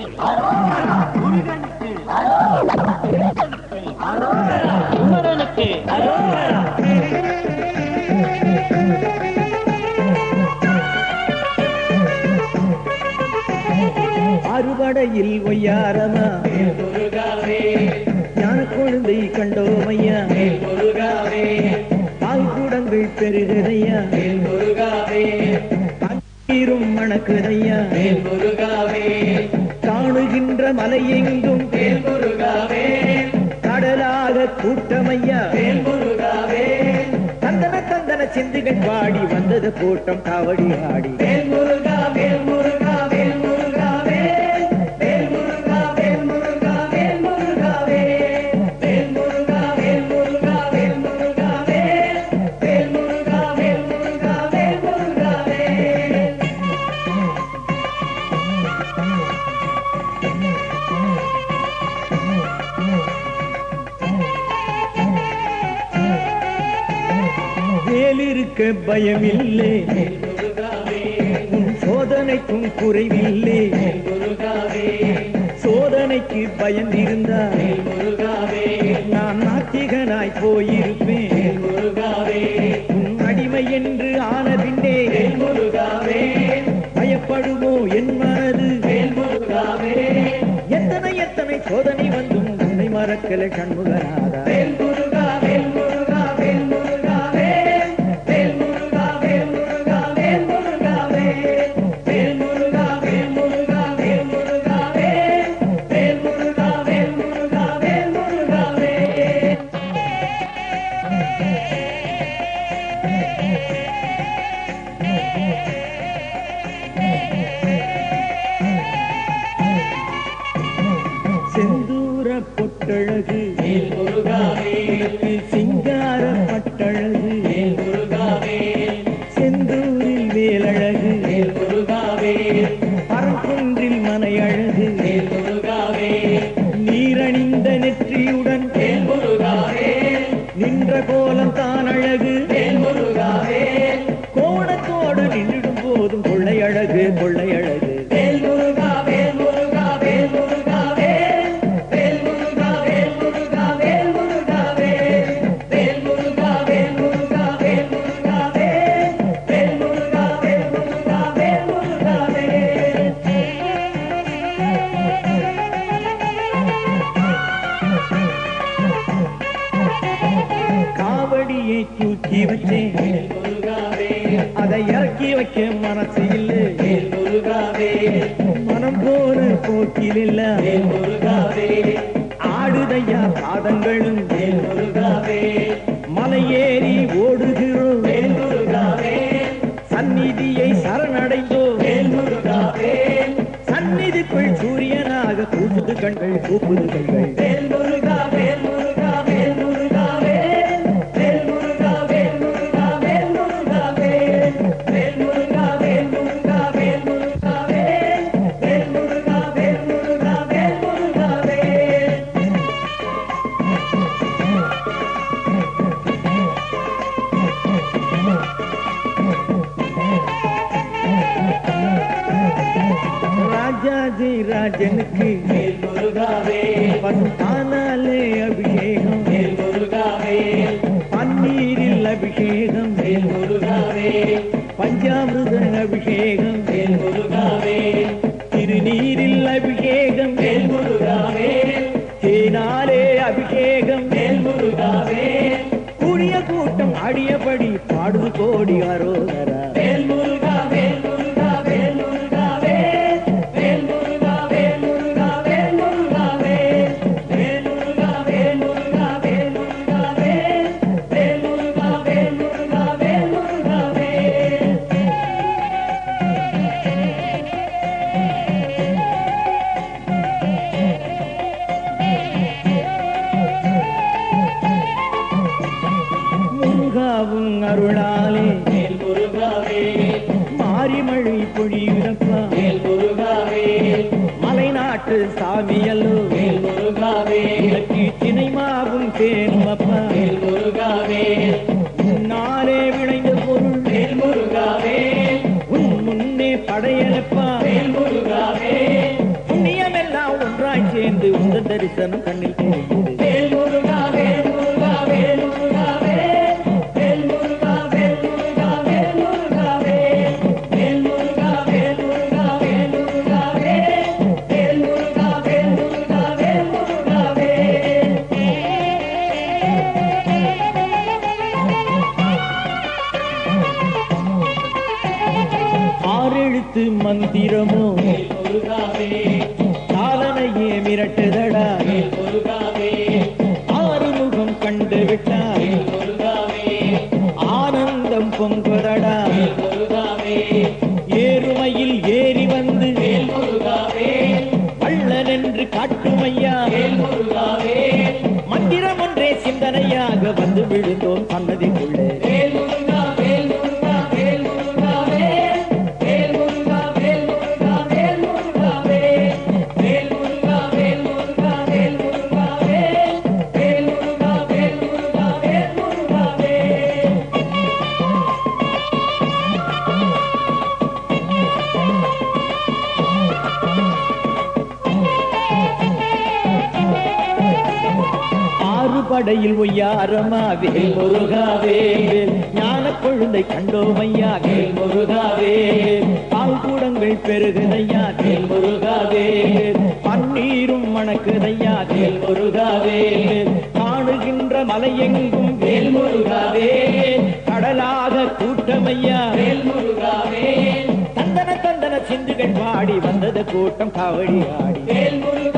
முருகனுக்கு குமரனுக்கு அறுபடையில் ஒய்யாரமா ஞான குழந்தை கண்டோமையா பால் கூடங்கள் பெருகுதையா தண்ணீரும் மணக்குதையா காணுகின்ற மலையெங்கும் கடலாக கூட்டமையா தந்தன தந்தன சிந்துகள் பாடி வந்தது கூட்டம் காவடி ஆடி வேலிருக்க பயமில்லை உன் சோதனைக்கும் குறைவில்லை சோதனைக்கு பயந்திருந்தால் நான் நாத்திகனாய் போயிருப்பேன் உன் அடிமை என்று ஆன பின்னே பயப்படுமோ என் மனது எத்தனை எத்தனை சோதனை வந்தும் உன்னை மறக்கல கண்முகனாதா செந்தூர பொட்டழகு உனக்கு சிங்கார பட்டழகு செந்தூரில் வேலழகு பரங்குன்றில் மனையழகு நீரணிந்த நெற்றியுடன் நின்ற கோலம் தான் அழகு கோணத்தோடு நின்றிடும் போதும் கொள்ளையழகு கொள்ளையழகு காவடியை தூக்கி வச்சேன் அதை இறக்கி வைக்க மனசு இல்லை மனம் போன போக்கில் இல்ல ஆடுதையா பாதங்களும் மலையேறி ஓடுகிறோம் சந்நிதியை சரணடைந்தோம் சந்நிதிக்குள் சூரியனாக கூப்புது கண்கள் கூப்புது கைகள் ராஜாஜி ராஜனுக்கு பத்தானாலே அபிஷேகம் பன்னீரில் அபிஷேகம் பஞ்சாமிருத அபிஷேகம் திருநீரில் அபிஷேகம் தேனாலே அபிஷேகம் கூடிய கூட்டம் ஆடியபடி பாடுது கோடி அரோகரா முருகாவும் அருளாலே மாரிமழை பொழியுதப்பா மலைநாட்டு சாமியல்லோ உனக்கு தினைமாவும் தேனுமப்பா உன்னாலே விளைந்த பொருள் உன் முன்னே படையலப்பா புண்ணியமெல்லாம் தரிசனம் கண்ணில் தெரியுது வேல் முருகா வேல் முருகா வேல் முருகா வேல் வேல் முருகா வேல் முருகா வேல் முருகா வேல் வேல் முருகா வேல் முருகா வேல் முருகா வேல் வேல் முருகா வேல் முருகா வேல் முருகா வேல் ஆறெழுத்து மந்திரமோ வேல் முருகா வேல் காலனையே மிரட்டுதடா வேல் முருகா வேல் ஆறுமுகம் கண்டு விட்டார் வேல் முருகா வேல் ஆனந்தம் பொங்குதடா வேல் முருகா வேல் ஏறுமையில் ஏறி வந்து வேல் முருகா வேல் வள்ளல் என்று காட்டுமையா வேல் முருகா வேல் மந்திரம் ஒன்றே சிந்தனையாக வந்து விழுந்தோம் சன்னதிக்குள்ளே வேல் முருகா வேல் முருகா வேல் முருகா வேல் வேல் முருகா வேல் முருகா வேல் முருகா வேல் வேல் முருகா வேல் முருகா வேல் முருகா வேல் வேல் முருகா வேல் முருகா வேல் முருகா வேல் ஆறு படையில் ஒய்யாரமா வேல் முருகாவே ஞான கொழுந்தை கண்டோமையா வேல் முருகாவே பால் கூடங்கள் பெருகுதையா வேல் முருகாவே பன்னீரும் மணக்குதையா வேல் முருகாவே காணுகின்ற மலையெங்கும் வேல் முருகாவே கடலாக கூட்டமையா வேல் முருகா வேல் தந்தன தந்தன சிந்துகள் பாடி வந்தது கூட்டம் காவடி ஆடி வேல் முருகா